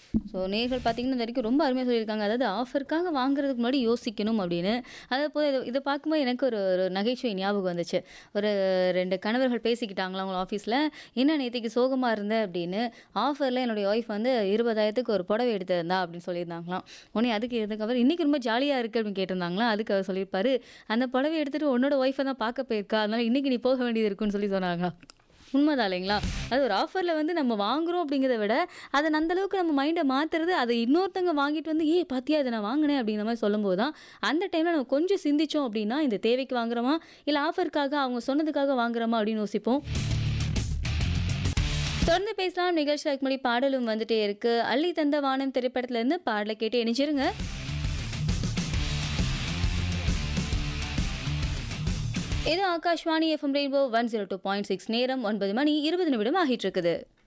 so நேர்கள் பார்த்தீங்கன்னா இது வரைக்கும் ரொம்ப அருமையாக சொல்லியிருக்காங்க அதாவது ஆஃபருக்காக வாங்குறதுக்கு முன்னாடி யோசிக்கணும் அப்படின்னு அதை போய் இதை இதை பார்க்கும்போது எனக்கு ஒரு ஒரு நகைச்சுவை ஞாபகம் வந்துச்சு ஒரு ரெண்டு கணவர்கள் பேசிக்கிட்டாங்களா அவங்க ஆஃபீஸில் என்ன நேற்றுக்கு சோகமாக இருந்தேன் அப்படின்னு ஆஃபரில் என்னுடைய ஒய்ஃப் வந்து இருபதாயிரத்துக்கு ஒரு புடவை எடுத்திருந்தா அப்படின்னு சொல்லியிருந்தாங்களாம் உடனே அதுக்கு இதுக்கப்புறம் இன்றைக்கி ரொம்ப ஜாலியாக இருக்குது அப்படின்னு கேட்டிருந்தாங்களா அதுக்கு அவர் சொல்லியிருப்பாரு அந்த புடவை எடுத்துகிட்டு உன்னோட ஒய்ஃபை தான் பார்க்க போயிருக்கா அதனால இன்றைக்கி நீ போக வேண்டியது இருக்குன்னு சொல்லி சொன்னாங்க உண்மைதான் இல்லைங்களா அது ஒரு ஆஃபரில் வந்து நம்ம வாங்குறோம் அப்படிங்கிறத விட அதை அந்த அளவுக்கு நம்ம மைண்டை மாற்றுறது அதை இன்னொருத்தங்க வாங்கிட்டு வந்து ஏ பாத்தியா இதை நான் வாங்கினேன் அப்படிங்கிற மாதிரி சொல்லும்போது தான் அந்த டைமில் நம்ம கொஞ்சம் சிந்திச்சோம் அப்படின்னா இந்த தேவைக்கு வாங்குறோமா இல்லை ஆஃபருக்காக அவங்க சொன்னதுக்காக வாங்குறோமா அப்படின்னு யோசிப்போம் தொடர்ந்து பேசலாம் நிகழ்ச்சி அதுக்கு முன்னாடி பாடலும் வந்துட்டே இருக்கு அள்ளி தந்த வானம் திரைப்படத்துல இருந்து பாடலை கேட்டு இணைச்சிருங்க இது Akashvani FM rainbow one zero two point six நேரம் ஒன்பது மணி இருபது நிமிடம் ஆகிட்டு இருக்குது